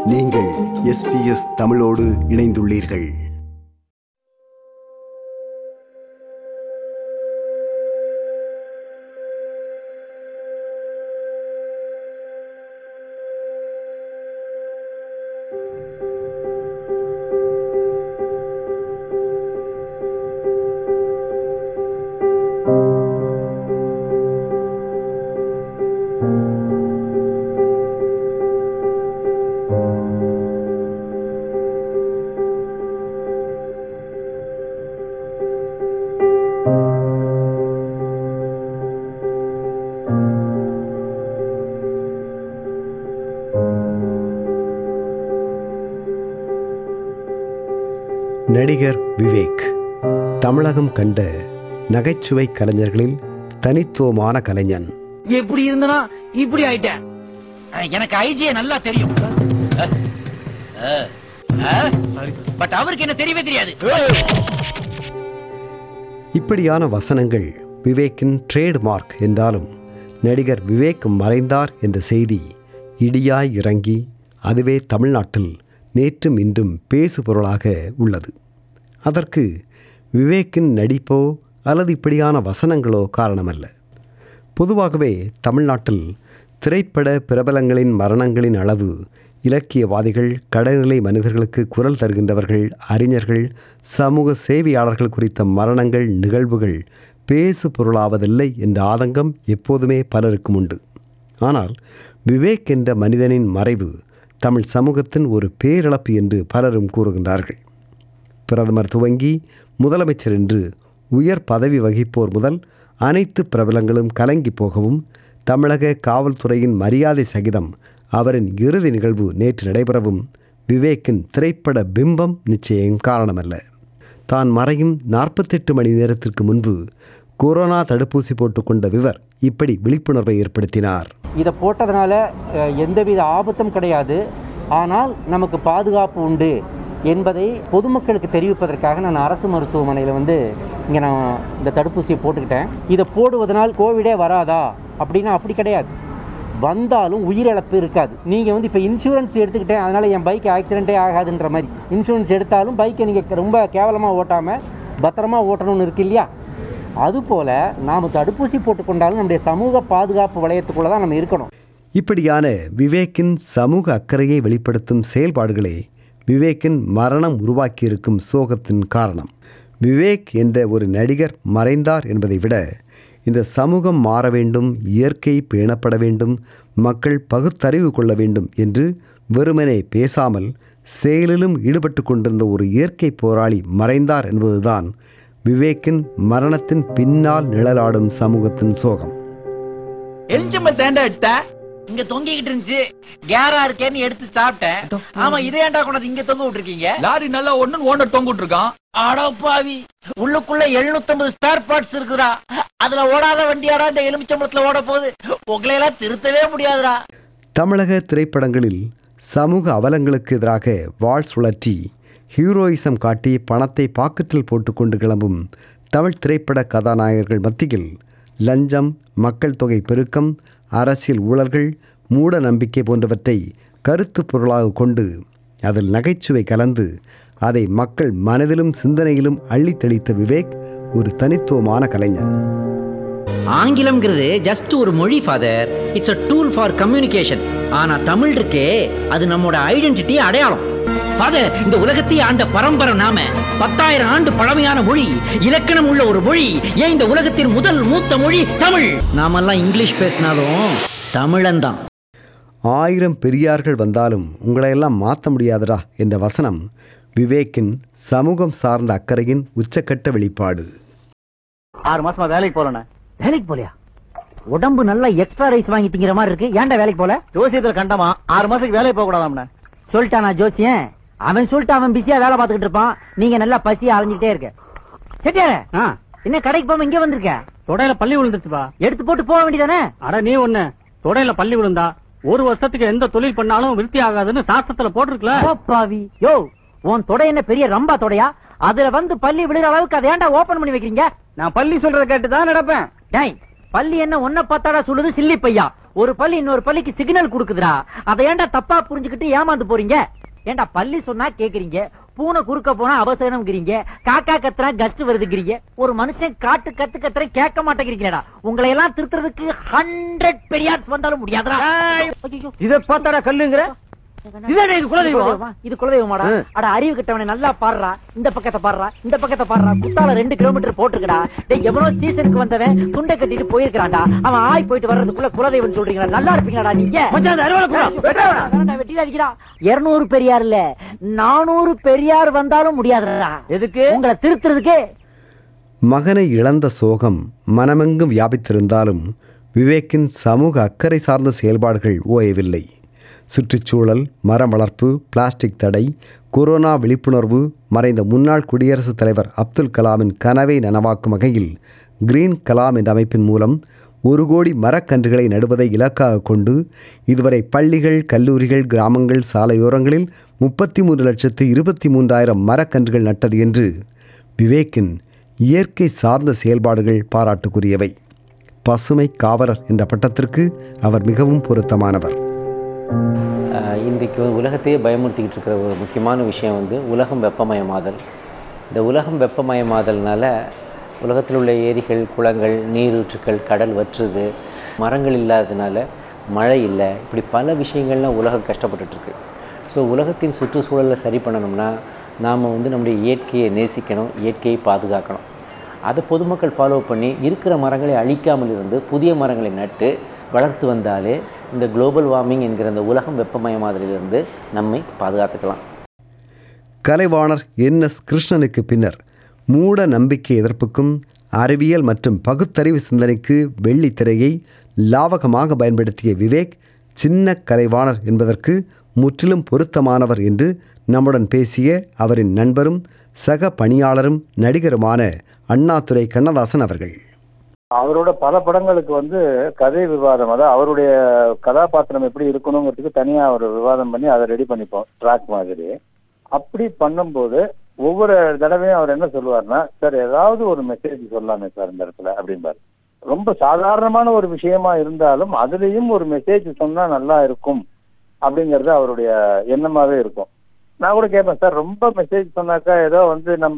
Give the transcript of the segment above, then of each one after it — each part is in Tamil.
நீங்கள் எஸ்பிஎஸ் தமிழோடு இணைந்துள்ளீர்கள் நடிகர் விவேக் தமிழகம் கண்ட நகைச்சுவை கலைஞர்களில் தனித்துவமான கலைஞன் எப்படி இருந்தனா இப்படி ஆயிட்டேன் எனக்கு ஐஜிய நல்லா தெரியும் பட் அவருக்கு என்ன தெரியவே தெரியாது இப்படியான வசனங்கள் விவேக்கின் ட்ரேட்மார்க் என்றாலும் நடிகர் விவேக் மறைந்தார் என்ற செய்தி இடியாய் இறங்கி அதுவே தமிழ்நாட்டில் நேற்றும் இன்றும் பேசு பொருளாக உள்ளது அதற்கு விவேக்கின் நடிப்போ அல்லது இப்படியான வசனங்களோ காரணமல்ல பொதுவாகவே தமிழ்நாட்டில் திரைப்பட பிரபலங்களின் மரணங்களின் அளவு இலக்கியவாதிகள் கடைநிலை மனிதர்களுக்கு குரல் தருகின்றவர்கள் அறிஞர்கள் சமூக சேவையாளர்கள் குறித்த மரணங்கள் நிகழ்வுகள் பேசு பொருளாவதில்லை என்ற ஆதங்கம் எப்போதுமே பலருக்கும் உண்டு ஆனால் விவேக் என்ற மனிதனின் மறைவு தமிழ் சமூகத்தின் ஒரு பேரிழப்பு என்று பலரும் கூறுகின்றார்கள் பிரதமர் துவங்கி முதலமைச்சர் என்று உயர் பதவி வகிப்போர் முதல் அனைத்து பிரபலங்களும் கலங்கி போகவும் தமிழக காவல்துறையின் மரியாதை சகிதம் அவரின் இறுதி நிகழ்வு நேற்று நடைபெறவும் விவேக்கின் திரைப்பட பிம்பம் நிச்சயம் காரணமல்ல தான் மறையும் நாற்பத்தெட்டு மணி நேரத்திற்கு முன்பு கொரோனா தடுப்பூசி போட்டுக்கொண்ட விவர் இப்படி விழிப்புணர்வை ஏற்படுத்தினார் இதை போட்டதுனால அஹ், எந்தவித ஆபத்தும் கிடையாது ஆனால் நமக்கு பாதுகாப்பு உண்டு என்பதை பொதுமக்களுக்கு தெரிவிப்பதற்காக நான் அரசு மருத்துவமனையில் வந்து இங்கே நான் இந்த தடுப்பூசியை போட்டுக்கிட்டேன் இதை போடுவதனால் கோவிடே வராதா அப்படின்னா அப்படி கிடையாது வந்தாலும் உயிரிழப்பு இருக்காது நீங்கள் வந்து இப்போ இன்சூரன்ஸ் எடுத்துக்கிட்டேன் அதனால் என் பைக் ஆக்சிடென்ட்டே ஆகாதுன்ற மாதிரி இன்சூரன்ஸ் எடுத்தாலும் பைக்கை நீங்கள் ரொம்ப கேவலமாக ஓட்டாமல் பத்திரமா ஓட்டணும்னு இருக்கு இல்லையா அதுபோல் நாம் தடுப்பூசி போட்டுக்கொண்டாலும் நம்முடைய சமூக பாதுகாப்பு வளையத்துக்குள்ளே தான் நம்ம இருக்கணும் இப்படியான விவேக்கின் சமூக அக்கறையை வெளிப்படுத்தும் செயல்பாடுகளே விவேக்கின் மரணம் உருவாக்கியிருக்கும் சோகத்தின் காரணம் விவேக் என்ற ஒரு நடிகர் மறைந்தார் என்பதை விட இந்த சமூகம் மாற வேண்டும் இயற்கை பேணப்பட வேண்டும் மக்கள் பகுத்தறிவு கொள்ள வேண்டும் என்று வெறுமனே பேசாமல் செயலிலும் ஈடுபட்டு கொண்டிருந்த ஒரு இயற்கை போராளி மறைந்தார் என்பதுதான் விவேக்கின் மரணத்தின் பின்னால் நிழலாடும் சமூகத்தின் சோகம் எலிஞ்சம்ப தேண்டா எடுத்த இங்க தொங்கிக்கிட்டு இருந்துச்சு கேரா இருக்கேன்னு எடுத்து சாப்பிட்டேன் ஆமா இதே ஏன்டா கொண்டாந்து இங்க தொங்க விட்டுருக்கீங்க லாரி நல்லா ஒண்ணு ஓனர் தொங்கிட்டு இருக்கான் அடப்பாவி உள்ளுக்குள்ள 750 ஸ்பேர் பார்ட்ஸ் இருக்குடா அதுல ஓடாத வண்டியாடா இந்த எலுமிச்சம்பளத்துல ஓட போகுது உங்களை எல்லாம் திருத்தவே முடியாதுடா தமிழக திரைப்படங்களில் சமூக அவலங்களுக்கு எதிராக வாள் சுழற்றி ஹீரோயிசம் காட்டி பணத்தை பாக்கெட்டில் போட்டுக்கொண்டு கிளம்பும் தமிழ் திரைப்பட கதாநாயகர்கள் மத்தியில் லஞ்சம் மக்கள் தொகை பெருக்கம் அரசியல் ஊழல்கள் மூட நம்பிக்கை போன்றவற்றை கருத்து பொருளாக கொண்டு அதில் நகைச்சுவை கலந்து அதை மக்கள் மனதிலும் சிந்தனையிலும் அள்ளித் தெளித்த விவேக் ஒரு தனித்துவமான கலைஞர் ஆங்கிலம்ங்கிறது ஜஸ்ட் ஒரு மொழி father it's a tool for communication ஆனா தமிழ் இருக்கே அது நம்மோட ஐடென்டிட்டி அடையாளம் ஃபாதர் இந்த உலகத்தை ஆண்ட பரம்பரை நாம பத்தாயிரம் ஆண்டு பழமையான மொழி இலக்கணம் உள்ள ஒரு மொழி ஏன் இந்த உலகத்தின் முதல் மூத்த மொழி தமிழ் நாமெல்லாம் இங்கிலீஷ் பேசினாலும் தமிழன்தான் ஆயிரம் பெரியார்கள் வந்தாலும் உங்களையெல்லாம் மாற்ற முடியாதடா என்ற வசனம் விவேக்கின் சமூகம் சார்ந்த அக்கறையின் உச்சக்கட்ட வெளிப்பாடு ஆறு மாசமா வேலைக்கு போலண்ணே வேலைக்கு போலையா உடம்பு நல்லா எக்ஸ்ட்ரா ரைஸ் வாங்கி திங்கிற மாதிரி இருக்கு ஏன்டா வேலைக்கு போல ஜோசியத்துல கண்டமா ஆறு மாசத்துக்கு வேலைக்கு போக கூடாதாம்ண்ணே சொல்லிட்டானா ஜோசியன் அவன் சொல்லிட்டு அவன் பிஸியா வேலை பார்த்துக்கிட்டு இருப்பான் நீங்க நல்லா பசியா அலைஞ்சிட்டே இருக்க செட்டியாரே என்ன கடைக்கு போகாம இங்க வந்திருக்க தொடையில பள்ளி விழுந்துச்சுப்பா எடுத்து போட்டு போக வேண்டியதானே அட நீ ஒண்ணு தொடையில பள்ளி விழுந்தா ஒரு வருஷத்துக்கு எந்த தொழில் பண்ணாலும் விருத்தி ஆகாதுன்னு சாஸ்திரத்துல போட்டிருக்கல பாவி யோ உன் தொடை என்ன பெரிய ரம்பா தொடையா அதுல வந்து பள்ளி விழுற அளவுக்கு அதை ஏன்டா ஓபன் பண்ணி வைக்கிறீங்க நான் பள்ளி சொல்றத கேட்டு தான் நடப்பேன் டேய் பள்ளி என்ன ஒன்ன பார்த்தாடா சொல்லுது சில்லி பையா ஒரு பள்ளி இன்னொரு பள்ளிக்கு சிக்னல் கொடுக்குதுடா அதை ஏன்டா தப்பா புரிஞ்சுக்கிட்டு ஏமாந்து போறீங்க ஏன்டா பள்ளி சொன்னா கேக்குறீங்க பூனை குறுக்க போனா அவசரம்ங்கிறீங்க காக்கா கத்துறா கஸ்ட் வருதுங்கிறீங்க ஒரு மனுஷன் காட்டு கத்து கத்துற கேட்க மாட்டேங்கிறீங்களா உங்களை எல்லாம் திருத்துறதுக்கு ஹண்ட்ரட் பெரியார்ஸ் வந்தாலும் முடியாதுடா ஐயையோ. இத பார்த்தாடா கல்லுங்கிற இதானே இது குலதெய்வம் இது குலதெய்வமாடா அட அறிவு கிட்டவனை நல்லா பாடுறா இந்த பக்கத்தை பாடுறா இந்த பக்கத்தை பாடுறா குத்தால ரெண்டு கிலோமீட்டர் போட்டுருக்கடா டேய் எவனோ சீசனுக்கு வந்தவன் துண்டை கட்டிட்டு போயிருக்கான்டா அவன் ஆய் போயிட்டு வர்றதுக்குள்ள குலதெய்வம் சொல்றீங்களா நல்லா இருப்பீங்களாடா நீங்க மச்சான், அந்த அருவாளை குடுறா. வெட்டுறா அவனை. வேணாம்டா, வெட்டில அடிக்கிறா இருநூறு பெரியார் இல்ல நானூறு பெரியார் வந்தாலும் முடியாதுடா எதுக்கு உங்களை திருத்துறதுக்கு மகனை இழந்த சோகம் மனமெங்கும் வியாபித்திருந்தாலும் விவேக்கின் சமூக அக்கறை சார்ந்த செயல்பாடுகள் ஓயவில்லை சுற்றுச்சூழல் மரம் வளர்ப்பு பிளாஸ்டிக் தடை கொரோனா விழிப்புணர்வு மறைந்த முன்னாள் குடியரசுத் தலைவர் அப்துல் கலாமின் கனவை நனவாக்கும் வகையில் கிரீன் கலாம் என்ற அமைப்பின் மூலம் ஒரு கோடி மரக்கன்றுகளை நடுவதை இலக்காக கொண்டு இதுவரை பள்ளிகள் கல்லூரிகள் கிராமங்கள் சாலையோரங்களில் முப்பத்தி மூன்று லட்சத்து இருபத்தி மூன்றாயிரம் மரக்கன்றுகள் நட்டது என்று விவேக்கின் இயற்கை சார்ந்த செயல்பாடுகள் பாராட்டுக்குரியவை பசுமை காவலர் என்ற பட்டத்திற்கு அவர் மிகவும் பொருத்தமானவர் ஆஹ் இன்றைக்கு உலகத்தையே பயமுறுத்திக்கிட்டு இருக்கிற ஒரு முக்கியமான விஷயம் வந்து உலகம் வெப்பமயமாதல் இந்த உலகம் வெப்பமயமாதல்னால உலகத்தில் உள்ள ஏரிகள் குளங்கள் நீரூற்றுக்கள் கடல் வற்றுது மரங்கள் இல்லாததுனால மழை இல்லை இப்படி பல விஷயங்கள்லாம் உலகம் கஷ்டப்பட்டுட்ருக்கு ஸோ உலகத்தின் சுற்றுச்சூழலை சரி பண்ணணும்னா நாம் வந்து நம்முடைய இயற்கையை நேசிக்கணும் இயற்கையை பாதுகாக்கணும் அதை பொதுமக்கள் ஃபாலோ பண்ணி இருக்கிற மரங்களை அழிக்காமல் இருந்து புதிய மரங்களை நட்டு வளர்த்து வந்தாலே இந்த குளோபல் வார்மிங் என்கிற இந்த உலகம் வெப்பமயமாதலிலிருந்து நம்மை பாதுகாத்துக்கலாம் கலைவாணர் என் எஸ் கிருஷ்ணனுக்கு பின்னர் மூட நம்பிக்கை எதிர்ப்புக்கும் அறிவியல் மற்றும் பகுத்தறிவு சிந்தனைக்கு வெள்ளி திரையை லாவகமாக பயன்படுத்திய விவேக் சின்ன கலைவாணர் என்பதற்கு முற்றிலும் பொருத்தமானவர் என்று நம்முடன் பேசிய அவரின் நண்பரும் சக பணியாளரும் நடிகருமான அண்ணாதுரை கண்ணதாசன் அவர்கள் அவரோட பல படங்களுக்கு வந்து கதை விவாதம் அதாவது அவருடைய கதாபாத்திரம் எப்படி இருக்கணுங்கிறதுக்கு தனியா ஒரு விவாதம் பண்ணி அதை ரெடி பண்ணிப்போம் ட்ராக் மாதிரி அப்படி பண்ணும்போது ஒவ்வொரு தடவையும் அவர் என்ன சொல்லுவார்னா சார் ஏதாவது ஒரு மெசேஜ் சொல்லலாமே சார் இந்த இடத்துல அப்படிம்பாரு ரொம்ப சாதாரணமான ஒரு விஷயமா இருந்தாலும் அதுலயும் ஒரு மெசேஜ் சொன்னா நல்லா இருக்கும் அப்படிங்கிறது அவருடைய எண்ணமாவே இருக்கும் நான் கூட கேட்பேன் சார் ரொம்ப மெசேஜ் சொன்னாக்கா ஏதோ வந்து நம்ம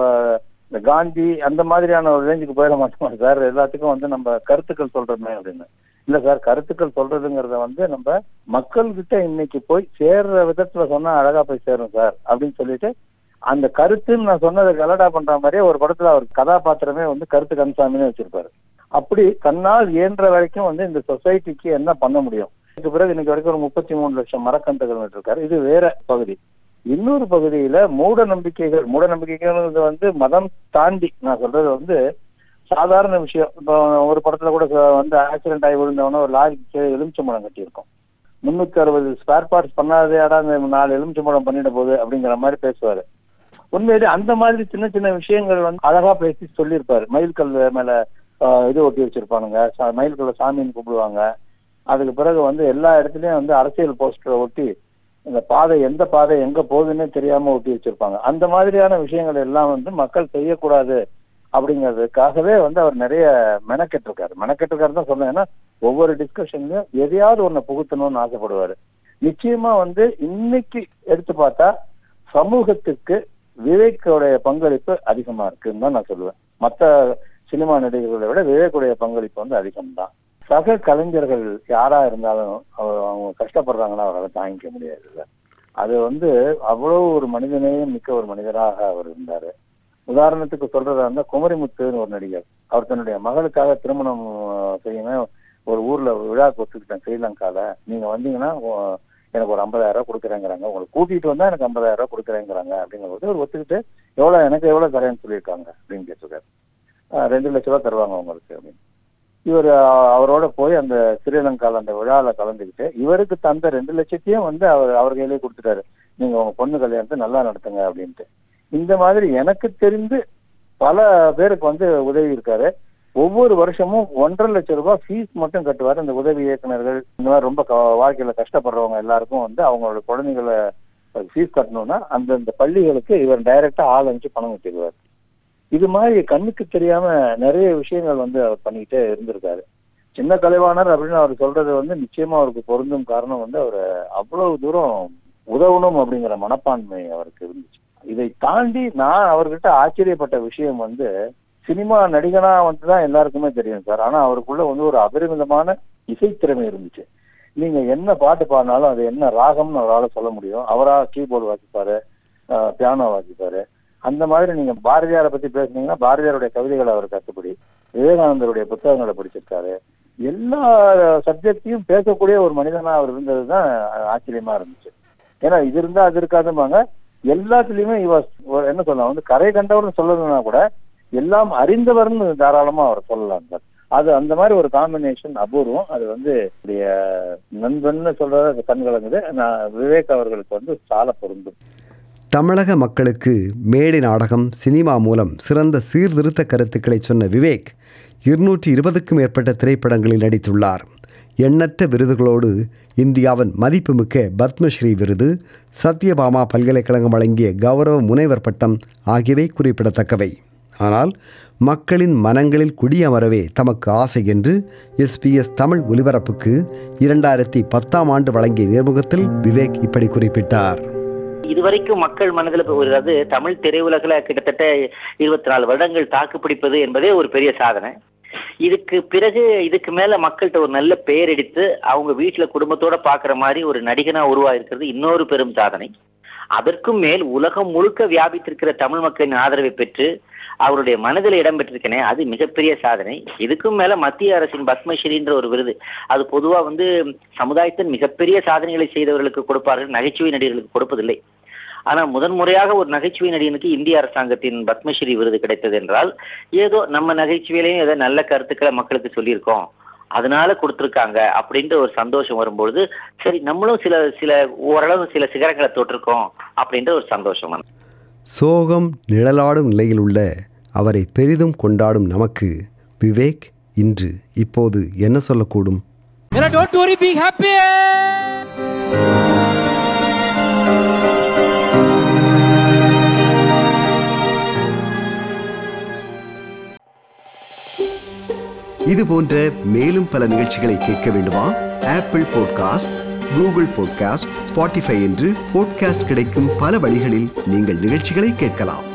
இந்த காந்தி அந்த மாதிரியான ஒரு ரேஞ்சுக்கு போயிட மாட்டோமா சார் எல்லாத்துக்கும் வந்து நம்ம கருத்துக்கள் சொல்றோமே அப்படின்னு இல்ல சார் கருத்துக்கள் சொல்றதுங்கிறத வந்து நம்ம மக்கள் கிட்ட இன்னைக்கு போய் சேர்ற விதத்துல சொன்னா அழகா போய் சேரும் சார் அப்படின்னு சொல்லிட்டு அந்த கருத்துன்னு நான் சொன்னதை கலடா பண்ற மாதிரியே ஒரு படத்துல அவர் கதாபாத்திரமே வந்து கருத்து கன்சாமின்னு வச்சிருப்பாரு அப்படி தன்னால் இயன்ற வரைக்கும் வந்து இந்த சொசைட்டிக்கு என்ன பண்ண முடியும் இதுக்கு பிறகு இன்னைக்கு வரைக்கும் ஒரு முப்பத்தி மூணு லட்சம் மரக்கன்றுகள் நட்டிருக்காரு இது வேற பகுதி இன்னொரு பகுதியில மூட நம்பிக்கைகள் மூட நம்பிக்கைகள் வந்து மதம் தாண்டி நான் சொல்றது வந்து சாதாரண விஷயம் இப்போ ஒரு படத்துல கூட ச- வந்து ஆக்சிடென்ட் ஆகி விழுந்தவன ஒரு லாரிக்கு எலுமிச்சம்பழம் கட்டியிருக்கோம் முன்னூத்தி அறுபது ஸ்பேர் பார்ட்ஸ் பண்ணாதேடா இந்த நாலு எலுமிச்சம்பழம் பண்ணிட போகுது அப்படிங்கிற மாதிரி பேசுவாரு உண்மையிலே அந்த மாதிரி சின்ன சின்ன விஷயங்கள் வந்து அழகா பேசி சொல்லியிருப்பாரு மயில்கல் மேல ஆஹ், இது ஒட்டி வச்சிருப்பானுங்க சா- மயில்கல்ல சாமின்னு கூப்பிடுவாங்க அதுக்கு பிறகு வந்து எல்லா இடத்துலயும் வந்து அரசியல் போஸ்டரை ஒட்டி இந்த பாதை எந்த பாதை எங்க போகுதுன்னே தெரியாம ஒட்டி வச்சிருப்பாங்க அந்த மாதிரியான விஷயங்கள் எல்லாம் வந்து மக்கள் செய்யக்கூடாது அப்படிங்கிறதுக்காகவே வந்து அவர் நிறைய மெனக்கெட்டு இருக்காரு மெனக்கெட்டு இருக்காரு தான் சொல்லுவேன் ஏன்னா ஒவ்வொரு டிஸ்கஷன்லயும் எதையாவது ஒண்ணு புகுத்தணும்னு ஆசைப்படுவாரு நிச்சயமா வந்து இன்னைக்கு எடுத்து பார்த்தா சமூகத்துக்கு விவேக்கோடைய பங்களிப்பு அதிகமா இருக்குன்னு தான் நான் சொல்லுவேன் மத்த சினிமா நடிகர்களை விட விவேக்குடைய பங்களிப்பு வந்து அதிகம்தான் சக கலைஞர்கள் யாரா இருந்தாலும் அவ- அவங்க கஷ்டப்படுறாங்கன்னா அவரால் தாங்கிக்க முடியாதுல்ல அது வந்து அவ்வளவு ஒரு மனிதநேயம் மிக்க ஒரு மனிதராக அவர் இருந்தாரு உதாரணத்துக்கு சொல்றதா இருந்தா குமரிமுத்துன்னு ஒரு நடிகர் அவர் தன்னுடைய மகளுக்காக திருமணம் அஹ், செய்யணும் ஒரு ஊர்ல விழாக்கு ஒத்துக்கிட்டேன் ஸ்ரீலங்கால நீங்க வந்தீங்கன்னா உ- எனக்கு ஒரு ஐம்பதாயிரம் ரூபாய் கொடுக்குறேங்கிறாங்க உங்களை கூட்டிட்டு வந்தா எனக்கு ஐம்பதாயிரம் ரூபாய் கொடுக்குறேங்கிறாங்க அப்படிங்கும்போது அவர் ஒத்துக்கிட்டு எவ்வளவு எனக்கு எவ்வளவு தரேன்னு சொல்லியிருக்காங்க அப்படின்னு கேட்டிருக்காரு அஹ், ரெண்டு லட்ச ரூபாய் தருவாங்க உங்களுக்கு அப்படின்னு இவர் அவரோட போய் அந்த ஸ்ரீலங்கால அந்த விழால கலந்துக்கிட்டு இவருக்கு தந்த ரெண்டு லட்சத்தையும் வந்து அவர் அவர் கையிலே கொடுத்துட்டாரு நீங்க உங்க பொண்ணு கல்யாணத்தை நல்லா நடத்துங்க அப்படின்ட்டு இந்த மாதிரி எனக்கு தெரிந்து பல பேருக்கு வந்து உதவி இருக்காரு ஒவ்வொரு வருஷமும் ஒன்றரை லட்சம் ரூபாய் ஃபீஸ் மட்டும் கட்டுவார் இந்த உதவி இயக்குனர்கள் இந்த மாதிரி ரொம்ப க- வாழ்க்கையில கஷ்டப்படுறவங்க எல்லாருக்கும் வந்து அவங்களோட குழந்தைகளை ஃபீஸ் கட்டணும்னா அந்தந்த பள்ளிகளுக்கு இவர் டைரக்டா ஆள் அனுப்பிச்சு பணம் கட்டிடுவார் இது மாதிரி கண்ணுக்கு தெரியாம நிறைய விஷயங்கள் வந்து அவர் பண்ணிக்கிட்டே இருந்திருக்காரு சின்ன கலைவாணர் அப்படின்னு அவர் சொல்றது வந்து நிச்சயமா அவருக்கு பொருந்தும் காரணம் வந்து அவர் அவ்வளவு தூரம் உதவணும் அப்படிங்கிற மனப்பான்மை அவருக்கு இருந்துச்சு இதை தாண்டி நான் அவர்கிட்ட ஆச்சரியப்பட்ட விஷயம் வந்து சினிமா நடிகனா வந்து தான் எல்லாருக்குமே தெரியும் சார் ஆனா அவருக்குள்ள வந்து ஒரு அபரிமிதமான இசைத்திறமை இருந்துச்சு நீங்க என்ன பாட்டு பாடினாலும் அது என்ன ராகம்னு அவரால் சொல்ல முடியும் அவரா கீபோர்டு வாசிப்பாரு பியானோ வாசிப்பாரு அந்த மாதிரி நீங்க பாரதியாரை பத்தி பேசுனீங்கன்னா பாரதியாருடைய கவிதைகளை அவர் கத்துப்படி விவேகானந்தருடைய புத்தகங்களை படிச்சிருக்காரு எல்லா சப்ஜெக்டையும் பேசக்கூடிய ஒரு மனிதனா அவர் இருந்தது தான் ஆச்சரியமா இருந்துச்சு ஏன்னா இது இருந்தா அது இருக்காதும்பாங்க எல்லாத்துலயுமே இவர் என்ன சொல்லலாம் வந்து கரை கண்டவர்னு சொல்லணும்னா கூட எல்லாம் அறிந்தவர்னு தாராளமா அவர் சொல்லலாம் சார் அது அந்த மாதிரி ஒரு காம்பினேஷன் அபூர்வம் அது வந்து என்னுடைய நண்பன்னு சொல்றது அது கண் கலங்குது நான் விவேக் அவர்களுக்கு வந்து சால பொருந்தும் தமிழக மக்களுக்கு மேடை நாடகம் சினிமா மூலம் சிறந்த சீர்திருத்த கருத்துக்களை சொன்ன விவேக் இருநூற்றி இருபதுக்கும் மேற்பட்ட திரைப்படங்களில் நடித்துள்ளார் எண்ணற்ற விருதுகளோடு இந்தியாவின் மதிப்புமிக்க பத்மஸ்ரீ விருது சத்யபாமா பல்கலைக்கழகம் வழங்கிய கௌரவ முனைவர் பட்டம் ஆகியவை குறிப்பிடத்தக்கவை ஆனால் மக்களின் மனங்களில் குடியமரவே தமக்கு ஆசை என்று எஸ்பிஎஸ் தமிழ் ஒலிபரப்புக்கு இரண்டாயிரத்தி பத்தாம் ஆண்டு வழங்கிய நேர்முகத்தில் விவேக் இப்படி குறிப்பிட்டார் இதுவரைக்கும் மக்கள் மனதில் வருகிறது தமிழ் திரையுலகில் கிட்டத்தட்ட இருபத்தி நாலு வருடங்கள் தாக்கு பிடிப்பது என்பதே ஒரு பெரிய சாதனை இதுக்கு பிறகு இதுக்கு மேல மக்கள்கிட்ட ஒரு நல்ல பெயர் எடுத்து அவங்க வீட்டுல குடும்பத்தோட பாக்குற மாதிரி ஒரு நடிகனா உருவாயிருக்கிறது இன்னொரு பெரும் சாதனை அதற்கும் மேல் உலகம் முழுக்க வியாபித்திருக்கிற தமிழ் மக்களின் ஆதரவை பெற்று அவருடைய மனதில் இடம் பெற்றிருக்கனே அது மிகப்பெரிய சாதனை இதுக்கும் மேல மத்திய அரசின் பத்மஸ்ரீன்ற ஒரு விருது அது பொதுவா வந்து சமுதாயத்தின் மிகப்பெரிய சாதனைகளை செய்தவர்களுக்கு கொடுப்பார்கள் நகைச்சுவை நடிகர்களுக்கு கொடுப்பதில்லை ஆனா முதன்முறையாக ஒரு நகைச்சுவை நடிகனுக்கு இந்திய அரசாங்கத்தின் பத்மஸ்ரீ விருது கிடைத்தது என்றால் ஏதோ நம்ம நகைச்சுவையிலையும் ஏதோ நல்ல கருத்துக்களை மக்களுக்கு சொல்லியிருக்கோம் அதனால கொடுத்துருக்காங்க அப்படின்ற ஒரு சந்தோஷம் வரும்பொழுது சரி நம்மளும் சில சில ஓரளவு சில சிகரங்களை தொட்டிருக்கோம் அப்படின்ற ஒரு சந்தோஷம் வந்து சோகம் நிழலாடும் நிலையில் உள்ள அவரை பெரிதும் கொண்டாடும் நமக்கு விவேக் இன்று இப்போது என்ன சொல்லக்கூடும் டோன்ட் வரி பி ஹாப்பி இது போன்ற மேலும் பல நிகழ்ச்சிகளை கேட்க வேண்டுமா Apple podcast Google podcast Spotify என்று பாட்காஸ்ட் கிடைக்கும் பல வழிகளில் நீங்கள் நிகழ்ச்சிகளை கேட்கலாம்